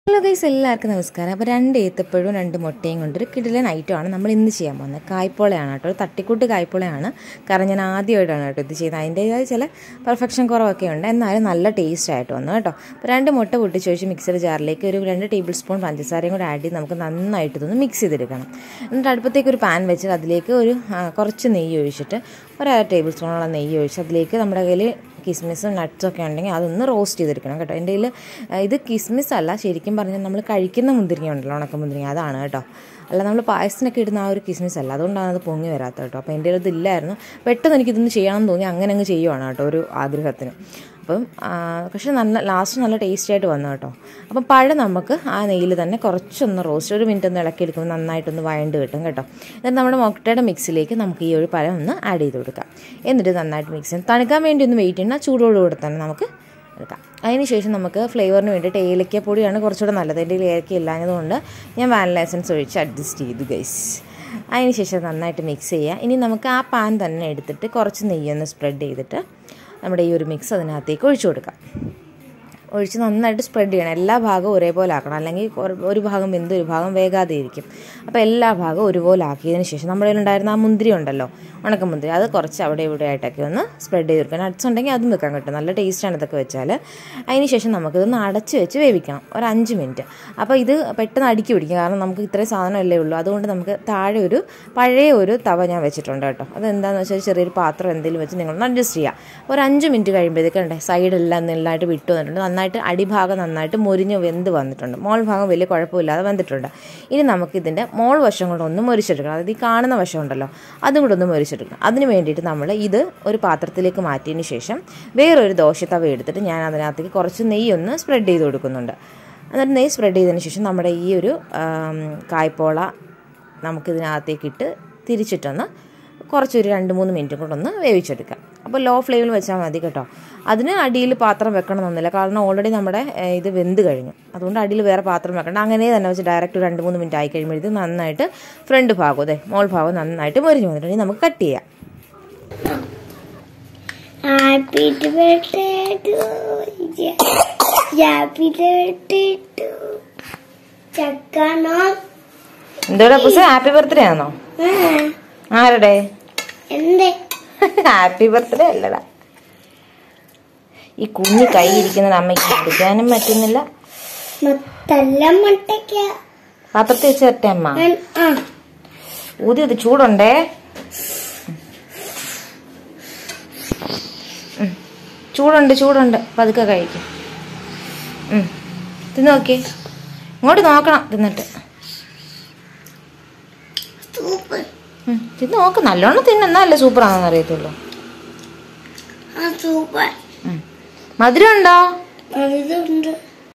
Hello guys എല്ലാവർക്കും നമസ്കാരം അപ്പോൾ രണ്ട് ഏത്തപ്പഴവും രണ്ട് മുട്ടയും കൊണ്ടൊരു കിടിലൻ ഐറ്റമാണ് നമ്മൾ ഇന്ന് ചെയ്യാൻ പോകുന്നത് കായ്പോളയാണ് കേട്ടോ ഒരു തട്ടിക്കൂട്ട് കായ്പോളയാണ് കാരണം ഞാൻ ആദ്യമായിട്ടാണ് കേട്ടോ ഇത് ചെയ്യുന്നത് അതിൻ്റേതായ ചില പെർഫെക്ഷൻ കുറവൊക്കെ ഉണ്ട് എന്നാലും നല്ല ടേസ്റ്റ് ആയിട്ട് വന്നു കേട്ടോ അപ്പോൾ രണ്ട് മുട്ട പൊട്ടിച്ച് വെച്ച് മിക്സർ ജാറിലേക്ക് ഒരു രണ്ട് ടേബിൾ സ്പൂൺ പഞ്ചസാരയും കൂടെ ആഡ് ചെയ്ത് നമുക്ക് നന്നായിട്ട് ഇതൊന്ന് മിക്സ് ചെയ്തെടുക്കണം എന്നിട്ട് അടുപ്പത്തേക്ക് ഒരു പാൻ വെച്ച് അതിലേക്ക് ഒരു ആ, കുറച്ച് നെയ്യ് ഒഴിച്ചിട്ട് ഒരു അര ടേബിൾ സ്പൂണോളം നെയ്യ് ഒഴിച്ച് അതിലേക്ക് നമ്മുടെ കയ്യിൽ കിസ്മിസും നട്ട്സും ഒക്കെ ഉണ്ടെങ്കിൽ അതൊന്ന് റോസ്റ്റ് ചെയ്തെടുക്കണം കേട്ടോ എൻ്റെ കയ്യിൽ ഇത് കിസ്മിസ് അല്ല ശരിക്കും പറഞ്ഞാൽ നമ്മൾ കഴിക്കുന്ന മുന്തിരിങ്ങ ഉണ്ടല്ലോ ഉണക്ക മുന്തിരിങ്ങ അതാണ് കേട്ടോ അല്ല നമ്മൾ പായസത്തിനൊക്കെ ഇടുന്ന ആ ഒരു കിസ്മിസ് അല്ല അതുകൊണ്ടാണ് അത് പൊങ്ങി വരാത്തത് കേട്ടോ അപ്പോൾ എൻ്റെ ഇത് ഇല്ലായിരുന്നു പെട്ടെന്ന് എനിക്കിതൊന്ന് ചെയ്യണമെന്ന് തോന്നി അങ്ങനെ അങ്ങ് ചെയ്യുവാണ് കേട്ടോ ഒരു ആഗ്രഹത്തിന് അപ്പം ആ, പക്ഷെ നല്ല ലാസ്റ്റ് നല്ല ടേസ്റ്റി ആയിട്ട് വന്നു കേട്ടോ അപ്പം പഴം നമുക്ക് ആ നെയ്യിൽ തന്നെ കുറച്ചൊന്ന് റോസ്റ്റ് ഒരു മിനിറ്റ് ഒന്ന് ഇളക്കി എടുക്കുമ്പോൾ നന്നായിട്ടൊന്ന് വഴണ്ട് കിട്ടും കേട്ടോ എന്നിട്ട് നമ്മുടെ മുട്ടയുടെ മിക്സിലേക്ക് നമുക്ക് ഈ ഒരു പഴം ഒന്ന് ആഡ് ചെയ്ത് കൊടുക്കാം എന്നിട്ട് നന്നായിട്ട് മിക്സ് ചെയ്യും തണുക്കാൻ വേണ്ടി ഒന്ന് വെയിറ്റ് ചെയ്യണം ചൂടോടുകൂടെ തന്നെ നമുക്ക് എടുക്കാം അതിന് ശേഷം നമുക്ക് ഫ്ലേവറിന് വേണ്ടിയിട്ട് ഏലക്ക പൊടിയാണ് കുറച്ചുകൂടെ നല്ലത് എൻ്റെ കയ്യിൽ ഏലക്ക ഇല്ലാഞ്ഞതുകൊണ്ട് ഞാൻ വാനില എസൻസ് ഒഴിച്ച് അഡ്ജസ്റ്റ് ചെയ്തു ഗൈസ് അതിന് ശേഷം നന്നായിട്ട് മിക്സ് ചെയ്യുക ഇനി നമുക്ക് ആ പാൻ തന്നെ എടുത്തിട്ട് കുറച്ച് നെയ്യൊന്ന് സ്പ്രെഡ് ചെയ്തിട്ട് നമ്മുടെ ഈ ഒരു മിക്സ് അതിനകത്തേക്ക് ഒഴിച്ചു കൊടുക്കാം ഒഴിച്ച് നന്നായിട്ട് സ്പ്രെഡ് ചെയ്യണം എല്ലാ ഭാഗവും ഒരേപോലെ ആക്കണം അല്ലെങ്കിൽ ഒരു- ഒരു ഭാഗം വെന്ത് ഒരു ഭാഗം വേകാതെ ഇരിക്കും അപ്പോൾ എല്ലാ ഭാഗവും ഒരുപോലെ ആക്കിയതിന് ശേഷം നമ്മുടെ കയ്യിലുണ്ടായിരുന്ന ആ മുന്തിരി ഉണ്ടല്ലോ ഉണക്ക മുന്തിരി അത് കുറച്ച് അവിടെ ഇവിടെ ആയിട്ടൊക്കെ ഒന്ന് സ്പ്രെഡ് ചെയ്ത് കൊടുക്കണം നട്ട്സ് ഉണ്ടെങ്കിൽ അതും വെക്കാൻ കിട്ടും നല്ല ടേസ്റ്റാണ് ഇതൊക്കെ വെച്ചാൽ അതിന് ശേഷം നമുക്കിതൊന്ന് അടച്ച് വെച്ച് വേവിക്കണം ഒരു അഞ്ച് മിനിറ്റ് അപ്പോൾ ഇത് പെട്ടെന്ന് അടുക്കി പിടിക്കും കാരണം നമുക്ക് ഇത്രയും സാധനമല്ലേ ഉള്ളൂ അതുകൊണ്ട് നമുക്ക് താഴെ ഒരു പഴയ ഒരു തവ ഞാൻ വെച്ചിട്ടുണ്ട് കേട്ടോ അതെന്താണെന്ന് വെച്ചാൽ ചെറിയൊരു പാത്രം എന്തെങ്കിലും വെച്ച് നിങ്ങളൊന്ന് അഡ്ജസ്റ്റ് ചെയ്യുക ഒരു അഞ്ച് മിനിറ്റ് കഴിയുമ്പോഴത്തേക്ക് ഉണ്ടേ സൈഡെല്ലാം നന്നായിട്ട് വിട്ടു വന്നിട്ടുണ്ട് നന്നായിട്ട് അടിഭാഗം നന്നായിട്ട് മുരിഞ്ഞ് വെന്ത് വന്നിട്ടുണ്ട് മോൾ ഭാഗം വലിയ കുഴപ്പമില്ലാതെ വന്നിട്ടുണ്ട് ഇനി നമുക്ക് ഇതിൻ്റെ മോൾ വശം കൂടെ ഒന്ന് മുരിച്ചെടുക്കണം അതായത് ഈ കാണുന്ന വശം ഉണ്ടല്ലോ അതും കൂടെ ഒന്ന് മുരിച്ചെടുക്കണം അതിന് വേണ്ടിയിട്ട് നമ്മൾ ഇത് ഒരു പാത്രത്തിലേക്ക് മാറ്റിയതിന് ശേഷം വേറൊരു ദോശത്തവ എടുത്തിട്ട് ഞാൻ അതിനകത്തേക്ക് കുറച്ച് നെയ്യ് ഒന്ന് സ്പ്രെഡ് ചെയ്ത് കൊടുക്കുന്നുണ്ട് എന്നിട്ട് നെയ്യ് സ്പ്രെഡ് ചെയ്തതിന് ശേഷം നമ്മുടെ ഈ ഒരു ആം, കായ്പോള നമുക്കിതിനകത്തേക്ക് ഇട്ട് തിരിച്ചിട്ടൊന്ന് കുറച്ചൊരു രണ്ട് മൂന്ന് മിനിറ്റ് കൂടെ ഒന്ന് വേവിച്ചെടുക്കാം അപ്പോൾ ലോ ഫ്ലെയിമിൽ വെച്ചാൽ മതി കേട്ടോ അതിന് അടിയിൽ പാത്രം വെക്കണമെന്നൊന്നുമില്ല കാരണം ഓൾറെഡി നമ്മുടെ ഏഹ്, ഇത് വെന്ത് കഴിഞ്ഞു അതുകൊണ്ട് അടിയിൽ വേറെ പാത്രം വെക്കണ്ട അങ്ങനെ തന്നെ വെച്ച് ഡയറക്റ്റ് രണ്ട് മൂന്ന് മിനിറ്റ് ആയി കഴിയുമ്പോഴത്തേക്ക് നന്നായിട്ട് ഫ്രണ്ട് ഭാഗം അതെ മോൾ ഭാഗം നന്നായിട്ട് മൊരിഞ്ഞു വന്നിട്ടുണ്ട് ഇനി നമുക്ക് കട്ട് ചെയ്യാം Happy birthday to you. Happy birthday to ചക്കാണോ എന്തോടാ പുസ് ഹാപ്പി ബർത്ത്ഡേ ആണോ ആരുടെ എന്തേ ഹാപ്പി ബർത്ത്ഡേ അല്ലടാ ഈ കുഞ്ഞ് കൈ ഇരിക്കുന്നത് അമ്മയ്ക്ക് പിടിക്കാനും പറ്റുന്നില്ല മൊത്തല്ല മുട്ടയ്ക്ക പാത്രത്തിൽ വെച്ച് തരട്ടെ അമ്മ ആ ഊതി അത് ചൂടുണ്ടേ ഉം. ചൂടുണ്ട് ചൂടുണ്ട് പതുക്കെ കഴിക്കും ഉം. തിന്ന് നോക്കിയേ ഇങ്ങോട്ട് നോക്കണം തിന്നിട്ട് സൂപ്പർ ഉം. തിന്ന് നോക്ക് നല്ലോണം തിന്നെന്നാലേ സൂപ്പറാണെന്ന് അറിയത്തുള്ളൂ ആ സൂപ്പർ ഉം. മധുരം ഉണ്ടോ ഇതുണ്ട്